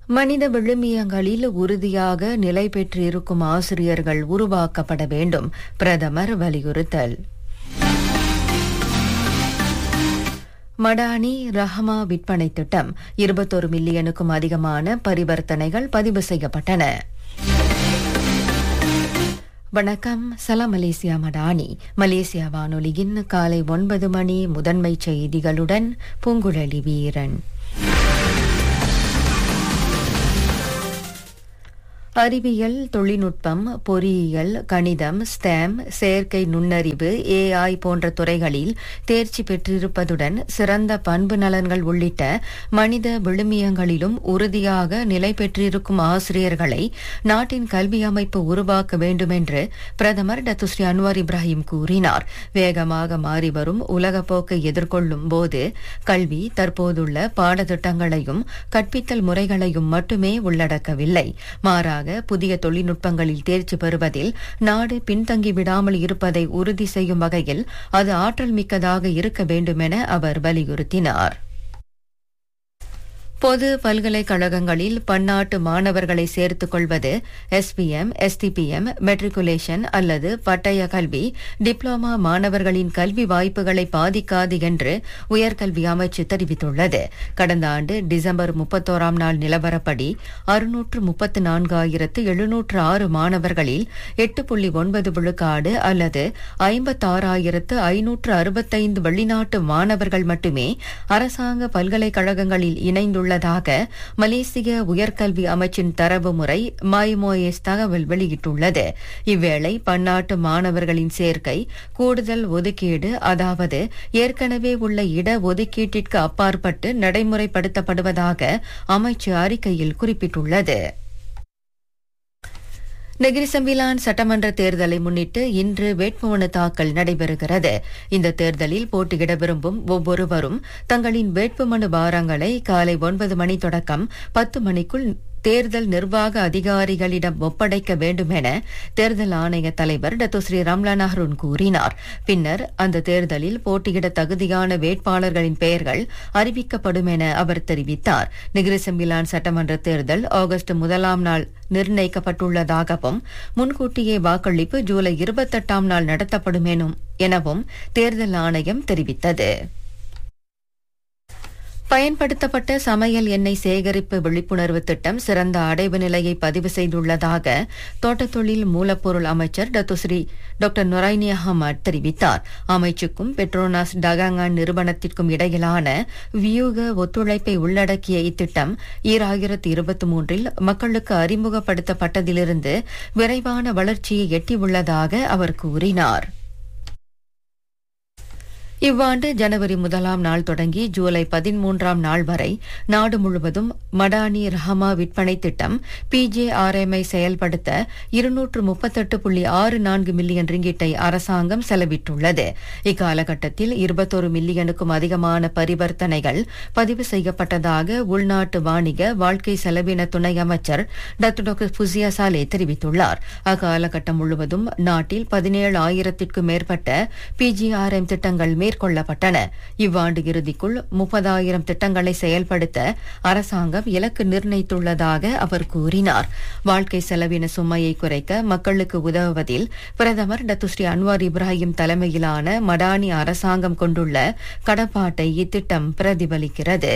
மனித விழுமியங்களில் உறுதியாக நிலை பெற்றிருக்கும் ஆசிரியர்கள் உருவாக்கப்பட வேண்டும் பிரதமர் வலியுறுத்தல் மடானி ரஹமா விற்பனை திட்டம் இருபத்தொரு மில்லியனுக்கும் அதிகமான பரிவர்த்தனைகள் பதிவு செய்யப்பட்டன வணக்கம் சலாம் மலேசியா மடானி மலேசியா வானொலியின் காலை ஒன்பது மணி முதன்மை செய்திகளுடன் பூங்குழலி வீரன் அறிவியல் தொழில்நுட்பம் பொறியியல் கணிதம் ஸ்டெம் செயற்கை நுண்ணறிவு ஏஐ போன்ற துறைகளில் தேர்ச்சி பெற்றிருப்பதுடன் சிறந்த பண்பு நலன்கள் உள்ளிட்ட மனித விழுமியங்களிலும் உறுதியாக நிலை பெற்றிருக்கும் ஆசிரியர்களை நாட்டின் கல்வி அமைப்பு உருவாக்க வேண்டுமென்று பிரதமர் டத்துஸ்ரீ அன்வார் இப்ராஹிம் கூறினார் வேகமாக மாறிவரும் உலக போக்கை எதிர்கொள்ளும் போது கல்வி தற்போதுள்ள பாடத்திட்டங்களையும் கற்பித்தல் முறைகளையும் மட்டுமே உள்ளடக்கவில்லை மாறாக புதிய தொழில்நுட்பங்களில் தேர்ச்சி பெறுவதில் நாடு பின்தங்கி விடாமல் இருப்பதை உறுதி செய்யும் வகையில் அது ஆற்றல் மிக்கதாக இருக்க வேண்டுமென அவர் வலியுறுத்தினார் பொது பல்கலைக்கழகங்களில் பன்னாட்டு மாணவர்களை சேர்த்துக் கொள்வது எஸ்பிஎம் எஸ்டிபிஎம் மெட்ரிகுலேஷன் அல்லது பட்டய கல்வி டிப்ளோமா மாணவர்களின் கல்வி வாய்ப்புகளை பாதிக்காது என்று உயர்கல்வி அமைச்சு தெரிவித்துள்ளது கடந்த ஆண்டு டிசம்பர் முப்பத்தோராம் நாள் நிலவரப்படி அறுநூற்று முப்பத்து நான்காயிரத்து எழுநூற்று ஆறு மாணவர்களில் எட்டு புள்ளி ஒன்பது விழுக்காடு அல்லது ஐம்பத்தாறாயிரத்து ஐநூற்று அறுபத்தைந்து வெளிநாட்டு மாணவர்கள் மட்டுமே அரசாங்க பல்கலைக்கழகங்களில் இணைந்துள்ள உள்ளதாக மலேசிய உயர்கல்வி அமைச்சின் தரவு முறை மைமோஎஸ் தகவல் வெளியிட்டுள்ளது இவ்வேளை பன்னாட்டு மாணவர்களின் சேர்க்கை கூடுதல் ஒதுக்கீடு அதாவது ஏற்கனவே உள்ள இட ஒதுக்கீட்டிற்கு அப்பாற்பட்டு நடைமுறைப்படுத்தப்படுவதாக அமைச்சு அறிக்கையில் குறிப்பிட்டுள்ளது நெகிரிசம்பிலான் சட்டமன்ற தேர்தலை முன்னிட்டு இன்று வேட்புமனு தாக்கல் நடைபெறுகிறது இந்த தேர்தலில் போட்டியிட விரும்பும் ஒவ்வொருவரும் தங்களின் வேட்புமனு வாரங்களை காலை ஒன்பது மணி தொடக்கம் பத்து மணிக்குள் தேர்தல் நிர்வாக அதிகாரிகளிடம் ஒப்படைக்க வேண்டும் என தேர்தல் ஆணைய தலைவர் டத்துஸ்ரீ ரம்லான் அஹ்ருன் கூறினார் பின்னர் அந்த தேர்தலில் போட்டியிட தகுதியான வேட்பாளர்களின் பெயர்கள் அறிவிக்கப்படும் என அவர் தெரிவித்தார் நிகிரிசம்பிலான் சட்டமன்ற தேர்தல் ஆகஸ்ட் முதலாம் நாள் நிர்ணயிக்கப்பட்டுள்ளதாகவும் முன்கூட்டியே வாக்களிப்பு ஜூலை இருபத்தெட்டாம் நாள் நடத்தப்படும் எனவும் தேர்தல் ஆணையம் தெரிவித்தது பயன்படுத்தப்பட்ட சமையல் எண்ணெய் சேகரிப்பு விழிப்புணர்வு திட்டம் சிறந்த அடைவு நிலையை பதிவு செய்துள்ளதாக தோட்டத்தொழில் மூலப்பொருள் அமைச்சர் டத்துஸ்ரீ டாக்டர் நொரைனி அகமட் தெரிவித்தார் அமைச்சுக்கும் பெட்ரோனாஸ் டகாங்கான் நிறுவனத்திற்கும் இடையிலான வியூக ஒத்துழைப்பை உள்ளடக்கிய இத்திட்டம் ஈராயிரத்து இருபத்தி மூன்றில் மக்களுக்கு அறிமுகப்படுத்தப்பட்டதிலிருந்து விரைவான வளர்ச்சியை எட்டியுள்ளதாக அவர் கூறினார் இவ்வாண்டு ஜனவரி முதலாம் நாள் தொடங்கி ஜூலை பதிமூன்றாம் நாள் வரை நாடு முழுவதும் மடானி ரஹமா விற்பனை திட்டம் பிஜேஆர்எம்ஐ செயல்படுத்த இருநூற்று முப்பத்தெட்டு புள்ளி ஆறு நான்கு மில்லியன் ரிங்கிட்டை அரசாங்கம் செலவிட்டுள்ளது இக்காலகட்டத்தில் இருபத்தொரு மில்லியனுக்கும் அதிகமான பரிவர்த்தனைகள் பதிவு செய்யப்பட்டதாக உள்நாட்டு வாணிக வாழ்க்கை செலவின துணை அமைச்சர் டாக்டர் டாக்டர் புசியா சாலே தெரிவித்துள்ளார் அக்காலகட்டம் முழுவதும் நாட்டில் பதினேழு ஆயிரத்திற்கும் மேற்பட்ட பிஜிஆர்எம் திட்டங்கள் மேற்கொள்ளப்பட்டன இவ்வாண்டு இறுதிக்குள் முப்பதாயிரம் திட்டங்களை செயல்படுத்த அரசாங்கம் இலக்கு நிர்ணயித்துள்ளதாக அவர் கூறினார் வாழ்க்கை செலவின சுமையை குறைக்க மக்களுக்கு உதவுவதில் பிரதமர் டத்துஸ்ரீ அன்வார் இப்ராஹிம் தலைமையிலான மடானி அரசாங்கம் கொண்டுள்ள கடப்பாட்டை இத்திட்டம் பிரதிபலிக்கிறது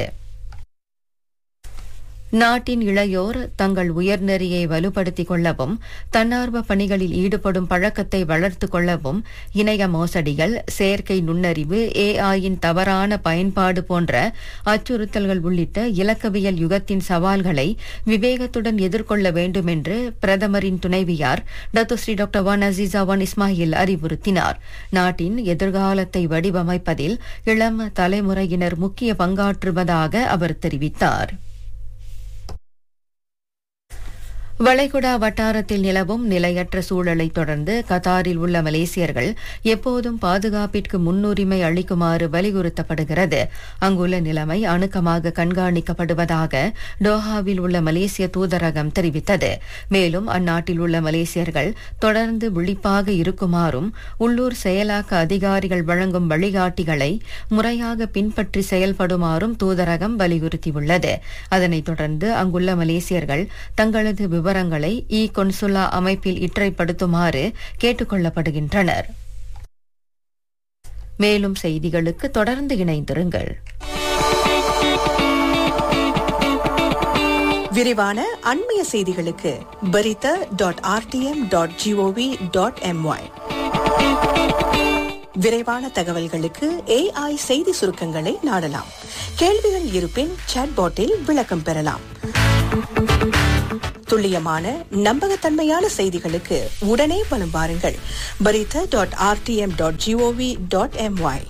நாட்டின் இளையோர் தங்கள் உயர்நெறியை வலுப்படுத்திக் கொள்ளவும் தன்னார்வ பணிகளில் ஈடுபடும் பழக்கத்தை வளர்த்துக் கொள்ளவும் இணைய மோசடிகள் செயற்கை நுண்ணறிவு ஏஐயின் தவறான பயன்பாடு போன்ற அச்சுறுத்தல்கள் உள்ளிட்ட இலக்கவியல் யுகத்தின் சவால்களை விவேகத்துடன் எதிர்கொள்ள வேண்டும் என்று பிரதமரின் துணைவியார் Datuk Seri doctor Wan Azizah Wan Ismail அறிவுறுத்தினார் நாட்டின் எதிர்காலத்தை வடிவமைப்பதில் இளம் தலைமுறையினர் முக்கிய பங்காற்றுவதாக அவர் தெரிவித்தார் வளைகுடா வட்டாரத்தில் நிலவும் நிலையற்ற சூழலை தொடர்ந்து கத்தாரில் உள்ள மலேசியர்கள் எப்போதும் பாதுகாப்பிற்கு முன்னுரிமை அளிக்குமாறு வலியுறுத்தப்படுகிறது அங்குள்ள நிலைமை அணுக்கமாக கண்காணிக்கப்படுவதாக டோஹாவில் உள்ள மலேசிய தூதரகம் தெரிவித்தது மேலும் அந்நாட்டில் உள்ள மலேசியர்கள் தொடர்ந்து விழிப்பாக இருக்குமாறும் உள்ளூர் செயலாக்க அதிகாரிகள் வழங்கும் வழிகாட்டிகளை முறையாக பின்பற்றி செயல்படுமாறும் தூதரகம் வலியுறுத்தியுள்ளது அதனைத் தொடர்ந்து அங்குள்ள மலேசியர்கள் தங்களது விவரங்களை இ கொன்சுலா அமைப்பில் இற்றைப்படுத்துமாறு கேட்டுக் கொள்ளப்படுகின்றனர் மேலும் செய்திகளுக்கு தொடர்ந்து இணைந்திருங்கள் விரிவான அண்மைய செய்திகளுக்கு Berita dot RTM dot GOV dot MY விரைவான தகவல்களுக்கு ஏஐ செய்தி சுருக்கங்களை நாடலாம் கேள்விகள் இருப்பின் சாட்பாட்டில் விளக்கம் பெறலாம் துல்லியமான நம்பகத்தன்மையான செய்திகளுக்கு உடனே வலம் வாருங்கள் Berita dot RTM dot GOV dot MY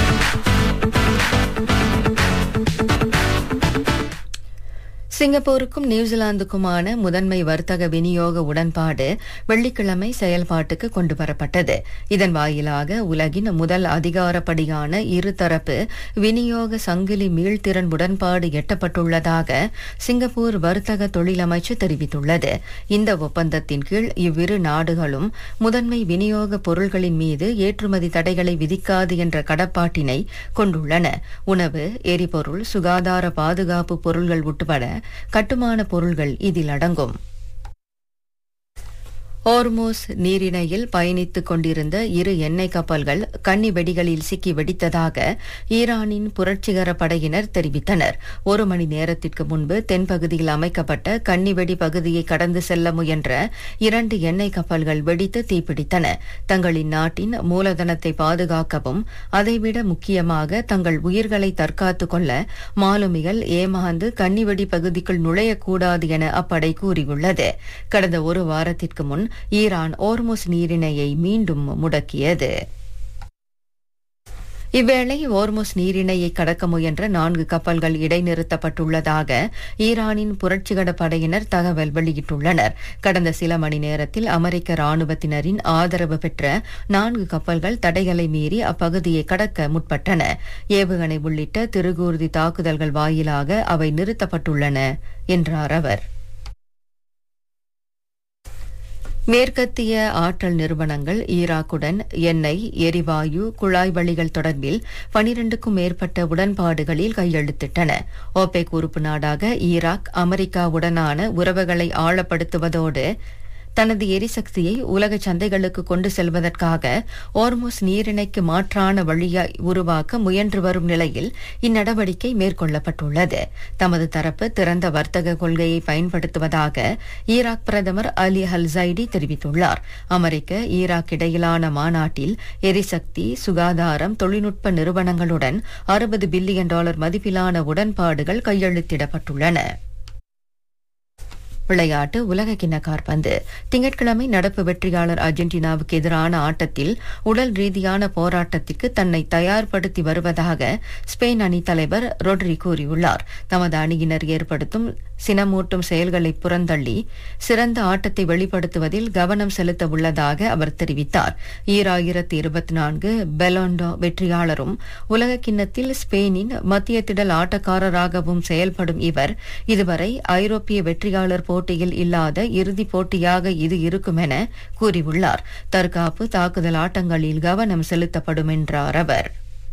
சிங்கப்பூருக்கும் நியூசிலாந்துக்குமான முதன்மை வர்த்தக விநியோக உடன்பாடு வெள்ளிக்கிழமை செயல்பாட்டுக்கு கொண்டுவரப்பட்டது இதன் வாயிலாக உலகின் முதல் அதிகாரப்படியான இருதரப்பு விநியோக சங்கிலி மீள்திறன் உடன்பாடு எட்டப்பட்டுள்ளதாக சிங்கப்பூர் வர்த்தக தொழிலமைச்சு தெரிவித்துள்ளது இந்த ஒப்பந்தத்தின் கீழ் இவ்விரு நாடுகளும் முதன்மை விநியோக பொருள்களின் மீது ஏற்றுமதி தடைகளை விதிக்காது என்ற கடப்பாட்டினை கொண்டுள்ளன உணவு எரிபொருள் சுகாதார பாதுகாப்பு பொருள்கள் உட்பட கட்டுமான பொருள்கள் இதில் அடங்கும் ஓர்மோஸ் நீரிணையில் பயணித்துக் கொண்டிருந்த இரு எண்ணெய் கப்பல்கள் கன்னி வெடிகளில் சிக்கி வெடித்ததாக ஈரானின் புரட்சிகர படையினர் தெரிவித்தனர் ஒரு மணி நேரத்திற்கு முன்பு தென்பகுதியில் அமைக்கப்பட்ட கன்னிவெடி பகுதியை கடந்து செல்ல முயன்ற இரண்டு எண்ணெய் கப்பல்கள் வெடித்து தீப்பிடித்தன தங்களின் நாட்டின் மூலதனத்தை பாதுகாக்கவும் அதைவிட முக்கியமாக தங்கள் உயிர்களை தற்காத்துக் கொள்ள மாலுமிகள் ஏமாந்து கன்னிவெடி பகுதிக்குள் நுழையக்கூடாது என அப்படை கூறியுள்ளது கடந்த ஒரு வாரத்திற்கு முன் ஈரான் ஓர்முஸ் நீரிணையை மீண்டும் முடக்கியது இவ்வேளை ஓர்முஸ் நீரிணையை கடக்க முயன்ற நான்கு கப்பல்கள் இடைநிறுத்தப்பட்டுள்ளதாக ஈரானின் புரட்சிகர படையினர் தகவல் வெளியிட்டுள்ளனர் கடந்த சில மணி நேரத்தில் அமெரிக்க ராணுவத்தினரின் ஆதரவு பெற்ற நான்கு கப்பல்கள் தடைகளை மீறி அப்பகுதியை கடக்க முற்பட்டன ஏவுகணை உள்ளிட்ட திருகூர்தி தாக்குதல்கள் வாயிலாக அவை நிறுத்தப்பட்டுள்ளன என்றார் அவர் மேற்கத்திய ஆற்றல் நிறுவனங்கள் ஈராக்குடன் எண்ணெய் எரிவாயு குழாய் வழிகள் தொடர்பில் பனிரெண்டுக்கும் மேற்பட்ட உடன்பாடுகளில் கையெழுத்திட்டன ஓபெக் உறுப்பு நாடாக ஈராக் அமெரிக்காவுடனான உறவுகளை ஆழப்படுத்துவதோடு தனது எரிசக்தியை உலக சந்தைகளுக்கு கொண்டு செல்வதற்காக ஓர்முஸ் நீரிணைக்கு மாற்றான வழியை உருவாக்க முயன்று வரும் நிலையில் இந்நடவடிக்கை மேற்கொள்ளப்பட்டுள்ளது தமது தரப்பு திறந்த வர்த்தக கொள்கையை பயன்படுத்துவதாக ஈராக் பிரதமர் அலி ஹல்சைடி தெரிவித்துள்ளார் அமெரிக்க ஈராக் இடையிலான மாநாட்டில் எரிசக்தி சுகாதாரம் தொழில்நுட்ப நிறுவனங்களுடன் அறுபது பில்லியன் டாலர் மதிப்பிலான உடன்பாடுகள் கையெழுத்திடப்பட்டுள்ளன விளையாட்டு உலக கிண்ண காற்பந்து திங்கட்கிழமை நடப்பு வெற்றியாளர் அர்ஜென்டினாவுக்கு எதிரான ஆட்டத்தில் உடல் ரீதியான போராட்டத்திற்கு தன்னை தயார்படுத்தி வருவதாக ஸ்பெயின் அணி தலைவர் ரொட்ரி கூறியுள்ளார் தமது அணியினர் ஏற்படுத்தும் சினமூட்டும் செயல்களை புறந்தள்ளி சிறந்த ஆட்டத்தை வெளிப்படுத்துவதில் கவனம் செலுத்த உள்ளதாக அவர் தெரிவித்தார் ஈராயிரத்தி இருபத்தி நான்கு பெலோண்டோ வெற்றியாளரும் உலக கிண்ணத்தில் ஸ்பெயினின் மத்திய திடல் ஆட்டக்காரராகவும் செயல்படும் இவர் இதுவரை ஐரோப்பிய வெற்றியாளர் போட்டியில் இல்லாத இறுதிப் போட்டியாக இது இருக்கும் என கூறியுள்ளார் தற்காப்பு தாக்குதல் ஆட்டங்களில் கவனம் செலுத்தப்படும் என்றார் அவர்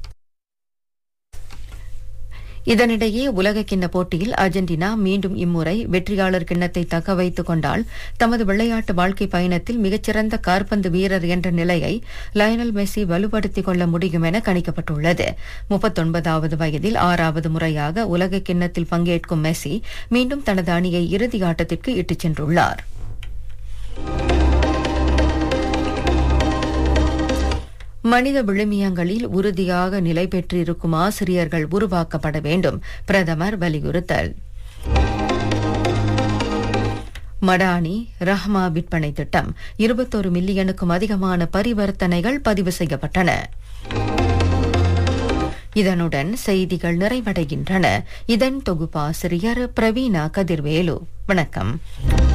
இதனிடையே உலக கிண்ண போட்டியில் அர்ஜென்டினா மீண்டும் இம்முறை வெற்றியாளர் கிண்ணத்தை தக்க வைத்துக் கொண்டால் தமது விளையாட்டு வாழ்க்கை பயணத்தில் மிகச்சிறந்த காற்பந்து வீரர் என்ற நிலையை லயனல் மெஸ்ஸி வலுப்படுத்திக் கொள்ள முடியும் என கணிக்கப்பட்டுள்ளது முப்பத்தொன்பதாவது வயதில் ஆறாவது முறையாக உலக கிண்ணத்தில் பங்கேற்கும் மெஸ்ஸி மீண்டும் தனது அணியை இறுதி ஆட்டத்திற்கு இட்டுச் சென்றுள்ளார் மனித விழுமியங்களில் உறுதியாக நிலை பெற்றிருக்கும் ஆசிரியர்கள் உருவாக்கப்பட வேண்டும் பிரதமர் வலியுறுத்தல் மடானி ரஹ்மா விற்பனை திட்டம் இருபத்தொரு மில்லியனுக்கும் அதிகமான பரிவர்த்தனைகள் பதிவு செய்யப்பட்டன இதனுடன் செய்திகள் நிறைவடைகின்றன இதன் தொகுப்பாசிரியர் பிரவீனா கதிர்வேலு வணக்கம்